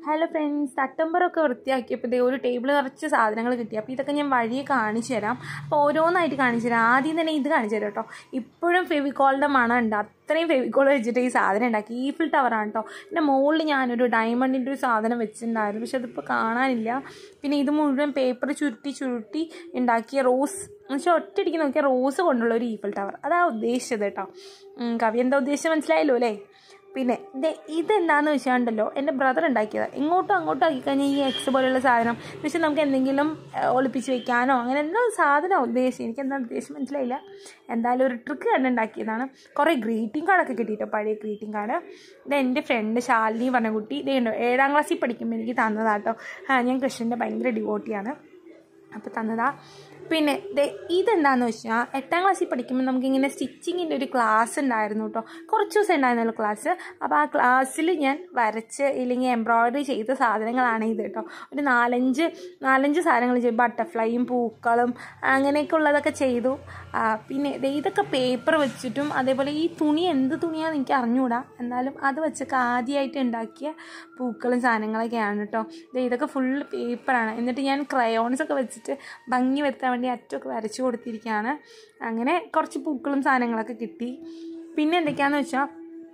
hello friends തട്ടമ്പറൊക്കെ വൃത്തിയാക്കിയപ്പോൾ ഇതേ ഒരു table നിറച്ച് സാധനങ്ങൾ കിട്ടി അപ്പോൾ ഇതൊക്കെ ഞാൻ വഴിയെ കാണിച്ചു തരാം അപ്പോൾ ഓരോന്നായിട്ട് കാണിച്ചു തരാം ആദ്യം തന്നെ ഇത് കാണിച്ചു തരാം കേട്ടോ ഇപ്പോഴും ഫെവിക്കോളിൻ്റെ മണം ഉണ്ട് അത്രയും ഫെവിക്കോൾ വെച്ചിട്ട് ഈ സാധനം ഉണ്ടാക്കി ഈഫിൽ ടവറാണ് കേട്ടോ പിന്നെ മുകളിൽ ഞാനൊരു ഡയമണ്ടിൻ്റെ ഒരു സാധനം വെച്ചിട്ടുണ്ടായിരുന്നു പക്ഷെ അതിപ്പോൾ കാണാനില്ല പിന്നെ ഇത് മുഴുവൻ പേപ്പർ ചുരുട്ടി ചുരുട്ടി ഉണ്ടാക്കിയ റോസ് എന്നുവെച്ചാൽ ഒറ്റയടിക്ക് നോക്കിയാൽ റോസ് കൊണ്ടുള്ള ഒരു ഈഫിൽ ടവർ അതാ ഉദ്ദേശിച്ചത് കേട്ടോ ഉം, കവി എന്താ ഉദ്ദേശിച്ചത് മനസ്സിലായല്ലോ അല്ലേ പിന്നെ ദേ ഇതെന്താണെന്ന് വെച്ചാണ്ടല്ലോ എൻ്റെ ബ്രദർ ഉണ്ടാക്കിയത് ഇങ്ങോട്ടും അങ്ങോട്ടും ആക്കി കഴിഞ്ഞാൽ ഈ എക്സ് പോലെയുള്ള സാധനം എന്ന് വെച്ചാൽ നമുക്ക് എന്തെങ്കിലും ഏഹ്, ഒളിപ്പിച്ച് വെക്കാനോ അങ്ങനെ എന്തോ സാധനം ഉദ്ദേശം എനിക്ക് എന്താ ഉദ്ദേശം മനസ്സിലായില്ല എന്തായാലും ഒരു ട്രിക്ക് കണ്ട് ഉണ്ടാക്കിയതാണ് കുറേ ഗ്രീറ്റിംഗ് കാർഡൊക്കെ കിട്ടിയിട്ടോ പഴയ ഗ്രീറ്റിംഗ് കാർഡ് ഇത് എൻ്റെ ഫ്രണ്ട് ശാലിനി പറഞ്ഞ കുട്ടി ഇതേ ഉണ്ടോ ഏഴാം ക്ലാസ്സിൽ പഠിക്കുമ്പോൾ എനിക്ക് തന്നതാട്ടോ ആ ഞാൻ കൃഷ്ണൻ്റെ ഭയങ്കര ഡിവോട്ടിയാണ് അപ്പോൾ തന്നതാ പിന്നെ ദേ ഇതെന്താന്ന് വെച്ചാൽ എട്ടാം ക്ലാസ്സിൽ പഠിക്കുമ്പോൾ നമുക്കിങ്ങനെ സ്റ്റിച്ചിങ്ങിൻ്റെ ഒരു ക്ലാസ് ഉണ്ടായിരുന്നു കേട്ടോ കുറച്ച് ദിവസം ഉണ്ടായിരുന്നല്ലോ ക്ലാസ് അപ്പോൾ ആ ക്ലാസ്സിൽ ഞാൻ വരച്ച് ഇല്ലെങ്കിൽ എംബ്രോയ്ഡറി ചെയ്ത സാധനങ്ങളാണ് ഇത് കേട്ടോ ഒരു നാലഞ്ച് നാലഞ്ച് സാധനങ്ങൾ ചെയ്തു ബട്ടർഫ്ലൈയും പൂക്കളും അങ്ങനെയൊക്കെ ഉള്ളതൊക്കെ ചെയ്തു ആ, പിന്നെ ദേ ഇതൊക്കെ പേപ്പർ വെച്ചിട്ടും അതേപോലെ ഈ തുണി എന്ത് തുണിയാണെന്ന് എനിക്ക് അറിഞ്ഞുകൂടാ എന്നാലും അത് വെച്ചൊക്കെ ആദ്യമായിട്ട് ഉണ്ടാക്കിയ പൂക്കളും സാധനങ്ങളൊക്കെയാണ് കേട്ടോ ദേ ഇതൊക്കെ ഫുള്ള് പേപ്പറാണ് എന്നിട്ട് ഞാൻ ക്രയോൺസ് ഒക്കെ വെച്ചിട്ട് ഭംഗി വരുത്താൻ വേണ്ടി അറ്റമൊക്കെ വരച്ചു കൊടുത്തിരിക്കുകയാണ് അങ്ങനെ കുറച്ച് പൂക്കളും സാധനങ്ങളൊക്കെ കിട്ടി പിന്നെ എന്തൊക്കെയാണെന്ന് വെച്ചാൽ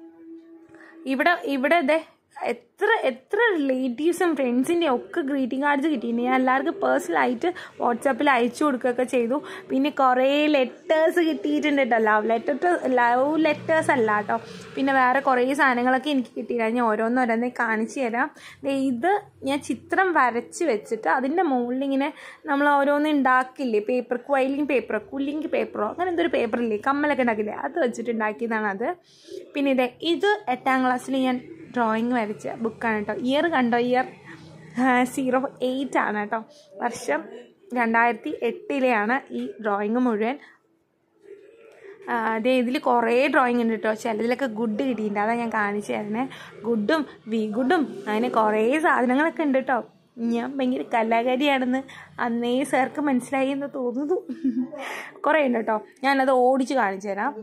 ഇവിടെ ഇവിടെ ഇതേ എത്ര എത്ര റിലേറ്റീവ്സും ഫ്രണ്ട്സിൻ്റെയും ഒക്കെ ഗ്രീറ്റിംഗ് കാർഡ്സ് കിട്ടിയിട്ടുണ്ട് ഞാൻ എല്ലാവർക്കും പേഴ്സണലായിട്ട് വാട്സാപ്പിൽ അയച്ചു കൊടുക്കുകയൊക്കെ ചെയ്തു പിന്നെ കുറേ ലെറ്റേഴ്സ് കിട്ടിയിട്ടുണ്ട് കേട്ടോ ലവ് ലെറ്റർ ലവ് ലെറ്റേഴ്സ് അല്ല കേട്ടോ പിന്നെ വേറെ കുറേ സാധനങ്ങളൊക്കെ എനിക്ക് കിട്ടിയില്ല ഞാൻ ഓരോന്നോരോന്നേ കാണിച്ചു തരാം ദേ ഇത് ഞാൻ ചിത്രം വരച്ച് വെച്ചിട്ട് അതിൻ്റെ മുകളിൽ ഇങ്ങനെ നമ്മൾ ഓരോന്ന് ഉണ്ടാക്കില്ലേ പേപ്പർ ക്വൈലിംഗ് പേപ്പറോ കുല്ലിംഗ് പേപ്പറോ അങ്ങനെ എന്തൊരു പേപ്പറില്ലേ കമ്മലൊക്കെ ഉണ്ടാക്കില്ലേ അത് വെച്ചിട്ട് ഉണ്ടാക്കിയതാണ് അത് പിന്നെ ഇതേ ഇത് എട്ടാം ക്ലാസ്സിൽ ഞാൻ ഡ്രോയിങ് വരച്ച ബുക്കാണ് കേട്ടോ ഇയർ കണ്ടോ ഇയർ സീറോ എയ്റ്റ് ആണ് കേട്ടോ വർഷം രണ്ടായിരത്തി എട്ടിലെയാണ് ഈ ഡ്രോയിങ് മുഴുവൻ ആ, അതെ ഇതിൽ കുറേ ഡ്രോയിങ് ഉണ്ട് കേട്ടോ ചിലതിലൊക്കെ ഗുഡ് കിട്ടിയിട്ടുണ്ട് അതാ ഞാൻ കാണിച്ചു തരണേ ഗുഡും വി ഗുഡും അങ്ങനെ കുറേ സാധനങ്ങളൊക്കെ ഉണ്ട് കേട്ടോ ഞാൻ ഭയങ്കര കലാകാരിയാണെന്ന് അന്നേ സാർക്ക് മനസ്സിലായി എന്ന് തോന്നുന്നു കുറേ ഉണ്ട് കേട്ടോ ഞാനത് ഓടിച്ച് കാണിച്ചു തരാം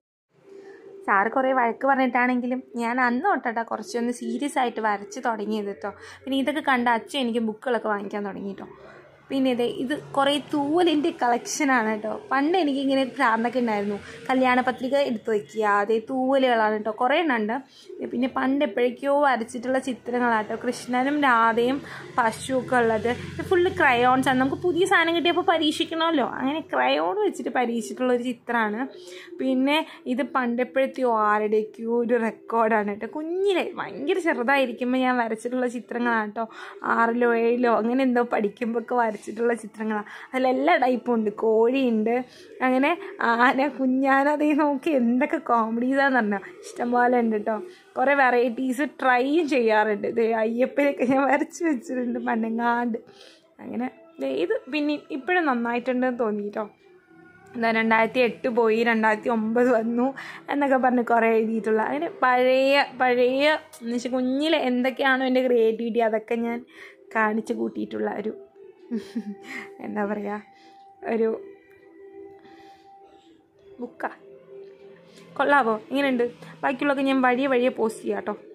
സാറ് കുറേ വഴക്ക് പറഞ്ഞിട്ടാണെങ്കിലും ഞാൻ അന്ന് തൊട്ടാ കുറച്ചൊന്ന് സീരിയസ് ആയിട്ട് വരച്ച് തുടങ്ങിയത് കേട്ടോ പിന്നെ ഇതൊക്കെ കണ്ട അച്ഛൻ എനിക്ക് ബുക്കുകളൊക്കെ വാങ്ങിക്കാൻ തുടങ്ങി കേട്ടോ പിന്നെ ഇതേ ഇത് കുറേ തൂവലിൻ്റെ കളക്ഷനാണ് കേട്ടോ പണ്ട് എനിക്കിങ്ങനെ ഭ്രാന്തൊക്കെ ഉണ്ടായിരുന്നു കല്യാണ പത്രിക എടുത്ത് വയ്ക്കുക അതേ തൂവലുകളാണ് കേട്ടോ കുറേ എണ്ണമുണ്ട് പിന്നെ പണ്ട് എപ്പോഴേക്കോ വരച്ചിട്ടുള്ള ചിത്രങ്ങളാട്ടോ കൃഷ്ണനും രാധയും പശുവൊക്കെ ഉള്ളത് ഇത് ഫുള്ള് ക്രയോൺസ് ആണ് നമുക്ക് പുതിയ സാധനം കിട്ടിയപ്പോൾ പരീക്ഷിക്കണമല്ലോ അങ്ങനെ ക്രയോൺ വെച്ചിട്ട് പരീക്ഷിച്ചിട്ടുള്ള ഒരു ചിത്രമാണ് പിന്നെ ഇത് പണ്ടെപ്പോഴത്തെയോ ആരുടെയൊക്കെയോ ഒരു റെക്കോർഡാണ് കേട്ടോ കുഞ്ഞിലെ ഭയങ്കര ചെറുതായിരിക്കുമ്പോൾ ഞാൻ വരച്ചിട്ടുള്ള ചിത്രങ്ങളാണ് കേട്ടോ ആറിലോ ഏഴിലോ അങ്ങനെ എന്തോ പഠിക്കുമ്പോഴൊക്കെ വരച്ചിട്ടുള്ള ചിത്രങ്ങളാണ് അതിലെല്ലാ ടൈപ്പും ഉണ്ട് കോഴിയുണ്ട് അങ്ങനെ ആന കുഞ്ഞാന അതേ നോക്കി എന്തൊക്കെ കോമഡീസാന്ന് പറഞ്ഞാൽ ഇഷ്ടംപോലെ ഉണ്ട് കേട്ടോ കുറേ വെറൈറ്റീസ് ട്രൈ ചെയ്യാറുണ്ട് ഇത് അയ്യപ്പനൊക്കെ ഞാൻ വരച്ച് വെച്ചിട്ടുണ്ട് പണ്ടെങ്ങാണ്ട് അങ്ങനെ ദേ ഇത് പിന്നെ ഇപ്പോഴും നന്നായിട്ടുണ്ടെന്ന് തോന്നി കേട്ടോ എന്താ രണ്ടായിരത്തി എട്ട് പോയി രണ്ടായിരത്തി ഒമ്പത് വന്നു എന്നൊക്കെ പറഞ്ഞ് കുറേ എഴുതിയിട്ടുള്ള അങ്ങനെ പഴയ പഴയ എന്ന് വെച്ചാൽ കുഞ്ഞിലെ എന്തൊക്കെയാണോ എൻ്റെ ക്രിയേറ്റിവിറ്റി അതൊക്കെ ഞാൻ കാണിച്ച് കൂട്ടിയിട്ടുള്ള ഒരു എന്താ പറയുക ഒരു ബുക്കാ കൊള്ളാവോ എങ്ങനെയുണ്ട് ബാക്കിയുള്ളതൊക്കെ ഞാൻ വഴിയെ വഴിയെ പോസ്റ്റ് ചെയ്യാം കേട്ടോ